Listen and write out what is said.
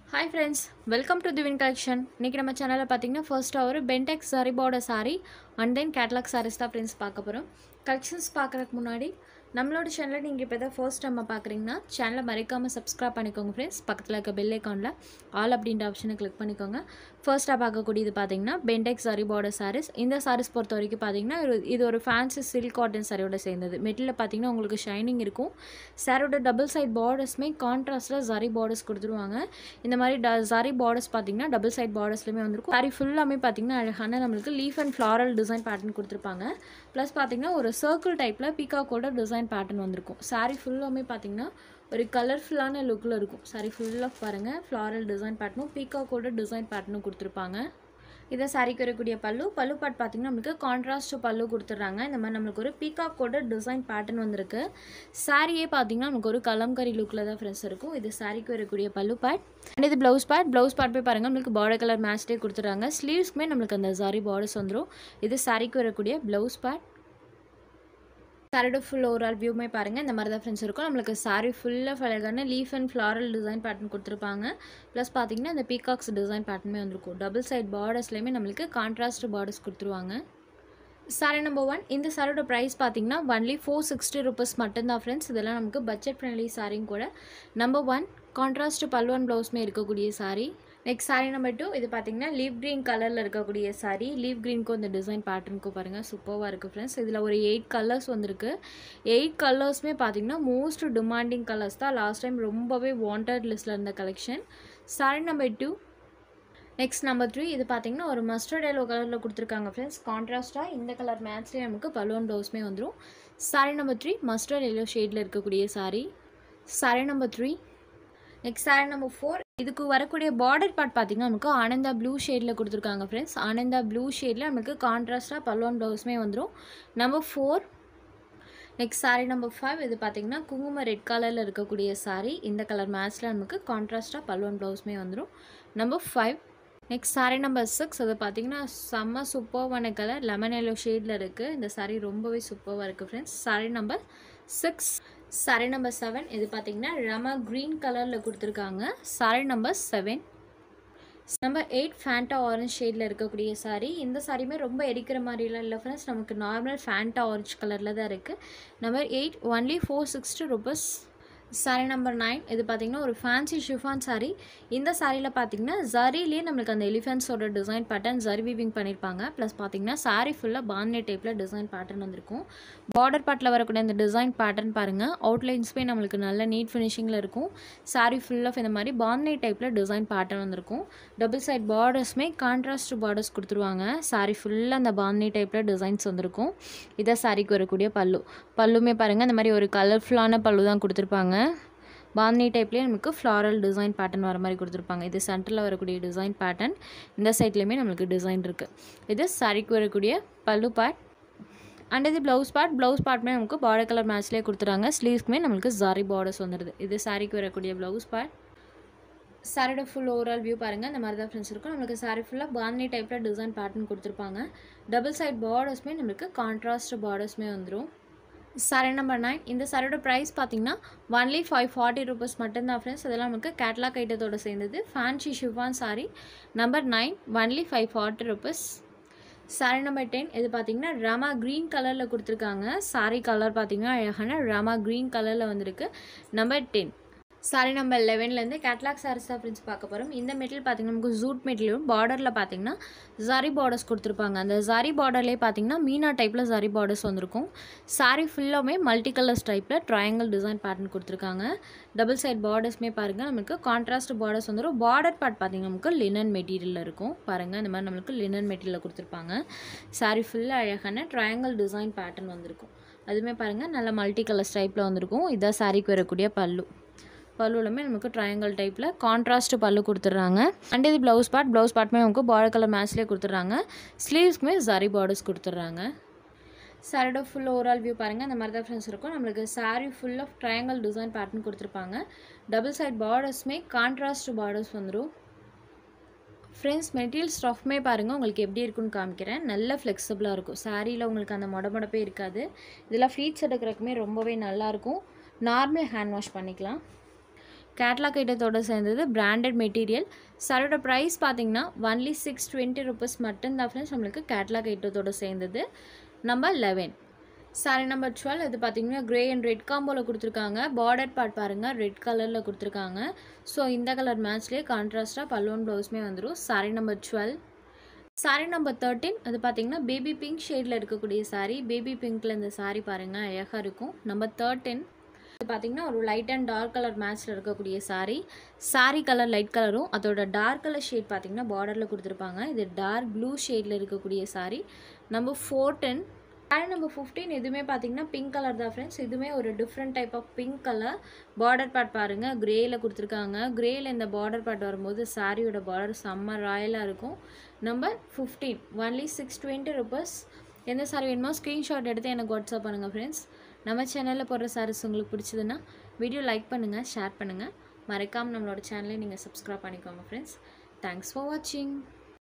hi friends welcome to Divin collection இன்றைக்கி நம்ம சேனலில் பார்த்தீங்கன்னா ஃபர்ஸ்ட் ஒரு பென்டெக் சாரிபோட sari and then catalogue saris தான் ஃப்ரெண்ட்ஸ் பார்க்க போகிறோம் கலெக்ஷன்ஸ் பார்க்குறதுக்கு முன்னாடி நம்மளோட சேனலை நீங்கள் இப்போ தான் ஃபர்ஸ்ட் நம்ம பார்க்குறீங்கன்னா சேனலை மறைக்காமல் சப்ஸ்கிரைப் பண்ணிக்கோங்க ஃப்ரெண்ட்ஸ் பக்கத்தில் இருக்க பெல் ஐக்கானில் ஆல் அப்படின்ற ஆப்ஷனை கிளிக் பண்ணிக்கோங்க ஃபர்ஸ்ட்டாக பார்க்கக்கூடியது பார்த்தீங்கன்னா பென்டெக் சாரி பார்டர் சாரீஸ் இந்த சாரீஸ் பொறுத்த வரைக்கும் பார்த்தீங்கன்னா ஒரு- இது ஒரு ஃபேன்சி சில்க் காட்டன் சாரியோட சேர்ந்தது மெட்டீரியல் பார்த்தீங்கன்னா உங்களுக்கு ஷைனிங் இருக்கும் சாரோட டபுள் சைட் பார்டர்ஸ்மே கான்ட்ராஸ்ட்டில் ஜரி பார்டர்ஸ் கொடுத்துருவாங்க இந்த மாதிரி ட ஜரி பார்டர்ஸ் பார்த்தீங்கன்னா டபுள் சைட் பார்டர்ஸ்லையுமே வந்திருக்கும் சாரி ஃபுல்லாமே பார்த்தீங்கன்னா அழகான நம்மளுக்கு leaf and floral design pattern கொடுத்துருப்பாங்க ப்ளஸ் பார்த்தீங்கன்னா ஒரு சர்க்கிள் டைப்பில் பீகாக்கோட டிசைன் பேட்டர்ன் வந்திருக்கும் சாரி ஃபுல்லாமே பார்த்தீங்கன்னா ஒரு கலர்ஃபுல்லான லுக்கில் இருக்கும் சாரி ஃபுல்லாக பாருங்கள் ஃப்ளாரல் டிசைன் பேட்டர்னும் பீகாக்கோட டிசைன் பேட்டர்னும் கொடுத்துருப்பாங்க இதை சாரிக்கு வரக்கூடிய பல்லு பல்லு பாட் பார்த்தீங்கன்னா நம்மளுக்கு கான்ட்ராஸ்ட் பல்லு கொடுத்துட்றாங்க இந்த மாதிரி நம்மளுக்கு ஒரு பீகாக்கோட டிசைன் பேட்டர்ன் வந்திருக்கு சாரியே பார்த்தீங்கன்னா நமக்கு ஒரு கலம்கரி லுக்கில் தான் ஃப்ரெண்ட்ஸ் இருக்கும் இது சாரிக்கு வரக்கூடிய பல்லு பேட் அண்ட் இது ப்ளவுஸ் பேட் ப்ளவுஸ் பேட் போய் பாருங்கள் நம்மளுக்கு பார்டர் கலர் மேட்ச்லேயே கொடுத்துட்றாங்க ஸ்லீவ்ஸ்க்குமே நம்மளுக்கு அந்த சாரி பார்டர்ஸ் வந்துடும் இது சாரிக்கு வரக்கூடிய ப்ளவுஸ் பேட் சாரியோட ஃபுல் ஓவரால் வியூமே பாருங்கள் இந்த மாதிரி தான் ஃப்ரெண்ட்ஸ் இருக்கும் நம்மளுக்கு சாரி ஃபுல்லாக அழகான leaf and floral design pattern கொடுத்துருப்பாங்க ப்ளஸ் பார்த்தீங்கன்னா இந்த பீகாக்ஸ் டிசைன் பேட்டர்னுமே வந்திருக்கும் டபுள் சைட் பார்டர்ஸ்லையுமே நம்மளுக்கு கான்ட்ராஸ்ட் பார்டர்ஸ் கொடுத்துருவாங்க சாரி நம்பர் ஒன் இந்த சாரியோட ப்ரைஸ் பார்த்தீங்கன்னா ஒன்லி ஃபோர் சிக்ஸ்டி ருபீஸ் மட்டும்தான் ஃப்ரெண்ட்ஸ் இதெல்லாம் நமக்கு பட்ஜெட் ஃப்ரெண்ட்லி சாரியும் கூட நம்பர் ஒன் கான்ட்ராஸ்ட் பல்லுவன் ப்ளவுஸ்மே இருக்கக்கூடிய sari next sari number two இது பார்த்தீங்கன்னா லீவ் க்ரீன் கலரில் இருக்கக்கூடிய சாரி லீவ் க்ரீனுக்கும் இந்த டிசைன் பேட்டர்னுக்கும் பாருங்கள் சூப்பராக இருக்குது ஃப்ரெண்ட்ஸ் இதில் ஒரு எயிட் கலர்ஸ் வந்திருக்கு எயிட் கலர்ஸுமே பார்த்தீங்கன்னா மோஸ்ட் டிமாண்டிங் கலர்ஸ் தான் லாஸ்ட் டைம் ரொம்பவே வாண்டட் லிஸ்ட்டில் இருந்த collection sari number two next number three இது பார்த்தீங்கன்னா ஒரு மஸ்டர்ட் எல்லோ கலரில் கொடுத்துருக்காங்க ஃப்ரெண்ட்ஸ் கான்ட்ராஸ்ட்டாக இந்த கலர் மேட்ச்லேயே நமக்கு பலூன் ப்ளவுஸ்மே வந்துடும் sari number three mustard yellow ஷேடில் இருக்கக்கூடிய sari sari number three next sari number four இதுக்கு வரக்கூடிய பார்டர் பார்ட் பார்த்தீங்கன்னா நமக்கு ஆனந்தா ப்ளூ ஷேடில் கொடுத்துருக்காங்க ஃப்ரெண்ட்ஸ் ஆனந்தா ப்ளூ ஷேடில் நமக்கு கான்ட்ராஸ்ட்டாக பல்லுவன் ப்ளவுஸ்மே வந்துடும் number four next sari number five இது பார்த்தீங்கன்னா குங்கும ரெட் கலரில் இருக்கக்கூடிய சாரி இந்த கலர் மேட்ச்சில் நமக்கு கான்ட்ராஸ்ட்டாக பல்லுவன் ப்ளவுஸ்மே வந்துடும் number five next sari number six அது பார்த்தீங்கன்னா செம்ம சூப்பர்வான கலர் லெமன் எல்லோ ஷேடில் இருக்குது இந்த சாரி ரொம்பவே சூப்பராக இருக்குது friends sari number six sari number seven இது பார்த்தீங்கன்னா ரமா க்ரீன் கலரில் கொடுத்துருக்காங்க sari number seven number eight Fanta orange ஷேடில் இருக்கக்கூடிய சாரி இந்த சாரியுமே ரொம்ப எரிக்கிற மாதிரிலாம் இல்லை ஃப்ரெண்ட்ஸ் நமக்கு நார்மல் ஃபேண்டா ஆரஞ்ச் கலரில் தான் இருக்குது number eight only four sixty rupees sari number nine இது பார்த்தீங்கன்னா ஒரு ஃபேன்சி ஷிஃபான் சாரி இந்த சாரியில் பார்த்தீங்கன்னா ஜரிலேயே நம்மளுக்கு அந்த எலிஃபென்ட்ஸோட டிசைன் பேட்டர்ன் ஜரி வீவிங் பண்ணியிருப்பாங்க ப்ளஸ் பார்த்தீங்கன்னா சாரி ஃபுல்லாக பான்னே டைப்பில் டிசைன் பேட்டர்ன் வந்திருக்கும் பார்டர் பார்ட்டில் வரக்கூடிய அந்த டிசைன் பேட்டர்ன் பாருங்கள் அவுட்லைன்ஸ்மே நம்மளுக்கு நல்ல நீட் ஃபினிஷிங்கில் இருக்கும் சாரி ஃபுல்லாக இந்த மாதிரி பான்னே டைப்பில் டிசைன் பேட்டர்ன் வந்திருக்கும் டபுள் சைட் பார்டர்ஸ்மே கான்ட்ராஸ்ட் பார்டர்ஸ் கொடுத்துருவாங்க சாரி ஃபுல்லாக அந்த பான்னி டைப்பில் டிசைன்ஸ் வந்திருக்கும் இதை சாரிக்கு வரக்கூடிய பல்லு பல்லுமே பாருங்கள் இந்த மாதிரி ஒரு கலர்ஃபுல்லான பல்லு தான் கொடுத்துருப்பாங்க பாந்தி டைப்லேயே நமக்கு ஃப்ளாரல் டிசைன் பேட்டர்ன் வர மாதிரி கொடுத்துருப்பாங்க இது சென்டரில் வரக்கூடிய டிசைன் பேட்டர்ன் இந்த சைட்லேயுமே நம்மளுக்கு டிசைன் இருக்குது இது சாரிக்கு வரக்கூடிய பல்லு பார்ட் அண்ட் இது ப்ளவுஸ் பார்ட் ப்ளவுஸ் பார்ட்மே நமக்கு பார்டர் கலர் மேட்ச்லேயே கொடுத்துறாங்க ஸ்லீவ்ஸ்க்குமே நம்மளுக்கு ஜாரி பார்டர்ஸ் வந்துடுது இது சாரிக்கு வரக்கூடிய ப்ளவுஸ் பார்ட் சாரியோட ஃபுல் ஓவரால் வியூ பாருங்கள் இந்த மாதிரி தான் ஃப்ரெண்ட்ஸ் இருக்கும் நம்மளுக்கு சாரி ஃபுல்லாக பாந்தி டைப்பில் டிசைன் பேட்டர்ன் கொடுத்துருப்பாங்க டபுள் சைட் பார்டர்ஸ்மே நம்மளுக்கு கான்ட்ராஸ்ட் பார்டர்ஸ்மே வந்துடும் சாரி நம்பர் நைன் இந்த சாரியோட ப்ரைஸ் பார்த்தீங்கன்னா ஒன்லி ஃபைவ் ஃபார்ட்டி ருபீஸ் மட்டும்தான் ஃப்ரெண்ட்ஸ் இதெல்லாம் நமக்கு கேட்லாக் ஐட்டத்தோட சேர்ந்தது fancy chiffon sari number nine only five forty rupees sari number ten இது பார்த்தீங்கன்னா ராமா க்ரீன் கலரில் கொடுத்துருக்காங்க சாரி கலர் பார்த்தீங்கன்னா அழகான ராமா க்ரீன் கலரில் வந்திருக்கு நம்பர் டென் சாரி நம்பர் லெவன்லேருந்து கேட்லாக் சாரீஸ் தான் ஃப்ரெண்ட்ஸ் பார்க்க போகிறோம் இந்த மெட்டீரியல் பார்த்தீங்கன்னா நமக்கு ஜூட் மெட்டீரியலும் பார்டரில் பார்த்தீங்கன்னா ஜரி பார்டர்ஸ் கொடுத்துருப்பாங்க அந்த ஜரி பார்டர்லேயே பார்த்தீங்கன்னா மீனா டைப்பில் ஜரி பார்டர்ஸ் வந்திருக்கும் சாரி ஃபுல்லாமே மல்டி கலர்ஸ் டைப்பில் ட்ரையாங்கிள் டிசைன் பேட்டர்ன் கொடுத்துருக்காங்க டபுள் சைட் பார்டர்ஸ்மே பாருங்கள் நமக்கு கான்ட்ராஸ்ட் பார்டர்ஸ் வந்துடும் பார்டர் பார்ட் பார்த்தீங்கன்னா நமக்கு லினன் மெட்டீரியலில் இருக்கும் பாருங்கள் இந்த மாதிரி நம்மளுக்கு லினன் மெட்டீரியலில் கொடுத்துருப்பாங்க சாரி ஃபுல்லாக அழகான ட்ரையாங்கிள் டிசைன் பேட்டர்ன் வந்திருக்கும் அதுவுமே பாருங்கள் நல்ல மல்டி கலர்ஸ் டைப்பில் வந்திருக்கும் இதான் சாரிக்கு வரக்கூடிய பல்லு பல்லுலுமே நமக்கு ட்ரையாங்கிள் டைப்பில் கான்ட்ராஸ்ட் பல்லு கொடுத்துட்றாங்க அண்ட் இது ப்ளவுஸ் பார்ட் ப்ளவுஸ் பார்ட்டுமே நமக்கு பார்டர் கலர் மேட்ச்லேயே கொடுத்துட்றாங்க ஸ்லீவ்ஸ்க்குமே ஜரி பார்டர்ஸ் கொடுத்துட்றாங்க சாரியோட ஃபுல் ஓவரால் வியூ பாருங்கள் இந்த மாதிரி தான் ஃப்ரெண்ட்ஸ் இருக்கும் நம்மளுக்கு sari full of triangle design pattern கொடுத்துருப்பாங்க டபுள் சைட் பார்டர்ஸ்மே கான்ட்ராஸ்ட் பார்டர்ஸ் வந்துடும் ஃப்ரெண்ட்ஸ் மெட்டீரியல் ஸ்டஃப்மே பாருங்கள் உங்களுக்கு எப்படி இருக்குன்னு காமிக்கிறேன் நல்ல ஃப்ளெக்சிபிளாக இருக்கும் சாரியில் உங்களுக்கு அந்த மொடமொடப்பே இருக்காது இதெல்லாம் ஃப்ளீட்ஸ் எடுக்கிறதுக்குமே ரொம்பவே நல்லாயிருக்கும் நார்மல் ஹேண்ட் வாஷ் பண்ணிக்கலாம் கேட்லாக் ஐட்டத்தோடு சேர்ந்தது பிராண்டட் மெட்டீரியல் சாரியோட ப்ரைஸ் பார்த்தீங்கன்னா ஒன்லி சிக்ஸ் டுவெண்ட்டி ருபீஸ் மட்டும்தான் ஃப்ரெண்ட்ஸ் நம்மளுக்கு கேட்லாக் ஐட்டத்தோடு சேர்ந்தது number eleven sari number twelve இது பார்த்தீங்கன்னா க்ரே அண்ட் ரெட் காம்போவில் கொடுத்துருக்காங்க பார்டர் பார்ட் பாருங்கள் ரெட் கலரில் கொடுத்துருக்காங்க ஸோ இந்த கலர் மேட்ச்லேயே கான்ட்ராஸ்ட்டாக பல்லுவன் ப்ளவுஸுமே வந்துடும் sari number twelve sari number thirteen அது பார்த்தீங்கன்னா பேபி பிங்க் ஷேடில் இருக்கக்கூடிய சாரீ பேபி பிங்க்கில் இந்த சாரீ பாருங்கள் அழகாக இருக்கும் நம்பர் தேர்ட்டின் இது பார்த்தீங்கன்னா ஒரு லைட் அண்ட் டார்க் கலர் மேட்ச்சில் இருக்கக்கூடிய சாரீ சாரீ கலர் லைட் கலரும் அதோட டார்க் கலர் ஷேட் பார்த்தீங்கன்னா பார்டரில் கொடுத்துருப்பாங்க இது டார்க் ப்ளூ ஷேடில் இருக்கக்கூடிய sari number fourteen sari number fifteen இதுவுமே பார்த்தீங்கன்னா பிங்க் கலர் தான் ஃப்ரெண்ட்ஸ் இதுவுமே ஒரு different type of pink colour border part பாருங்கள் க்ரேயில் கொடுத்துருக்காங்க க்ரேயில் இந்த பார்டர் பார்ட் வரும்போது சாரியோட பார்டர் செம்ம ராயலாக இருக்கும் number fifteen only six twenty rupees எந்த சாரி வேணுமோ ஸ்க்ரீன்ஷாட் எடுத்து எனக்கு வாட்ஸ்அப் பண்ணுங்கள் ஃப்ரெண்ட்ஸ் நம்ம சேனலில் போடுற சாரீஸ் உங்களுக்கு பிடிச்சதுன்னா வீடியோ லைக் பண்ணுங்கள் ஷேர் பண்ணுங்கள் மறக்காமல் நம்மளோட சேனலை நீங்கள் சப்ஸ்கிரைப் பண்ணிக்கோங்க ஃப்ரெண்ட்ஸ் தேங்க்ஸ் ஃபார் வாட்சிங்